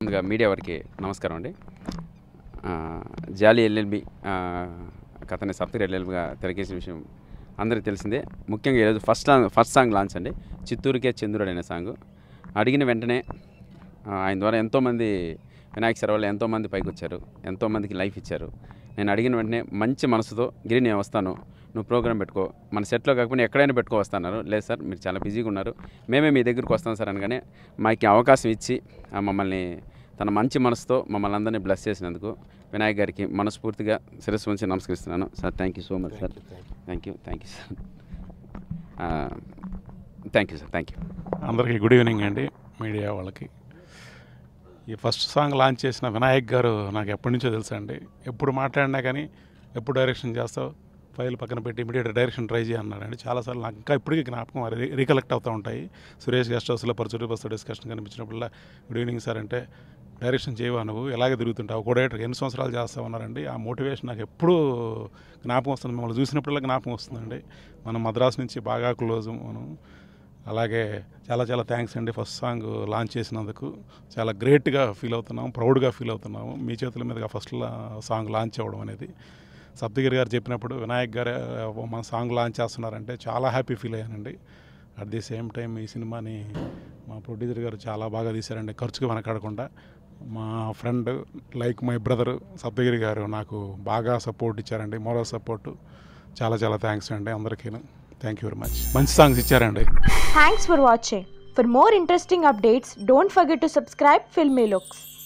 ముందుగా మీడియా వారికి నమస్కారం అండి ఆ, జాలి ఎల్ఎల్బి కథని సప్తగిరి ఎల్ఎల్బిగా తెరకేసిన విషయం అందరికీ తెలిసిందే ముఖ్యంగా ఈరోజు first song first song launch అండి చిత్తూరుకే చంద్రుడు అనే సాంగ్ అడిగిన వెంటనే ఆ, ఆయన ద్వారా ఎంతోమంది వినాయక సెలవులు ఎంతోమంది పైకి వచ్చారు ఎంతోమందికి లైఫ్ ఇచ్చారు నేను అడిగిన వెంటనే మంచి మనసుతో గిరి నేను వస్తాను నువ్వు ప్రోగ్రామ్ పెట్టుకో మన సెట్లో కాకపోతే ఎక్కడైనా పెట్టుకో వస్తున్నారు లేదు సార్ మీరు చాలా బిజీగా ఉన్నారు మేమే మీ దగ్గరికి వస్తాం సార్ అనగానే మాకు ఈ అవకాశం ఇచ్చి ఆ, మమ్మల్ని తన మంచి మనసుతో మమ్మల్ని అందరినీ బ్లెస్ చేసినందుకు వినాయక్ గారికి మనస్ఫూర్తిగా శిరస్సు ఉంచి నమస్కరిస్తున్నాను sir thank you so much sir thank you thank you sir thank you sir thank you అందరికీ గుడ్ ఈవినింగ్ అండి మీడియా వాళ్ళకి ఈ ఫస్ట్ సాంగ్ లాంచ్ చేసిన వినాయక్ గారు నాకు ఎప్పటి నుంచో తెలుసా అండి ఎప్పుడు మాట్లాడినా కానీ ఎప్పుడు డైరెక్షన్ చేస్తావు ఫైల్ పక్కన పెట్టి ఇమీడియట్ డైరెక్షన్ ట్రై చేయన్నాడండి చాలాసార్లు నాకు ఇంకా ఇప్పటికీ జ్ఞాపకం రీ- రీకలెక్ట్ అవుతూ ఉంటాయి సురేష్ గెస్ట్ హౌస్లో పరచుడు బస్సు డిస్కషన్ కనిపించినప్పుడల్లా గుడ్ ఈవినింగ్ సార్ అంటే డైరెక్షన్ చేయవా నువ్వు ఎలాగే తిరుగుతుంటావు ఒక డైరెక్టర్ ఎన్ని సంవత్సరాలు చేస్తావు ఉన్నారండి ఆ మోటివేషన్ నాకు ఎప్పుడూ జ్ఞాపకం వస్తుంది మిమ్మల్ని చూసినప్పుడల్లా జ్ఞాపకం వస్తుందండి మనం మద్రాసు నుంచి బాగా క్లోజ్ మనం అలాగే చాలా చాలా థ్యాంక్స్ అండి ఫస్ట్ సాంగ్ లాంచ్ చేసినందుకు చాలా గ్రేట్గా ఫీల్ అవుతున్నాము ప్రౌడ్గా ఫీల్ అవుతున్నాము మీ చేతుల మీదుగా ఫస్ట్ సాంగ్ లాంచ్ అవ్వడం అనేది సప్తగిరి గారు చెప్పినప్పుడు వినాయక్ గారు ఆ, మన సాంగ్ లాంచ్ చేస్తున్నారంటే చాలా హ్యాపీ ఫీల్ అయ్యానండి అట్ ది సేమ్ టైం ఈ సినిమాని మా ప్రొడ్యూసర్ గారు చాలా బాగా తీశారండి ఖర్చుకి వెనకాడకుండా మా friend like my brother Saptagiri garu నాకు బాగా సపోర్ట్ ఇచ్చారండి మోరల్ సపోర్ట్ చాలా చాలా థ్యాంక్స్ అండి అందరికీ థ్యాంక్ యూ వెరీ మచ్ మంచి సాంగ్స్ ఇచ్చారండి Thanks for watching. For more interesting updates, don't forget to subscribe Filmy Looks.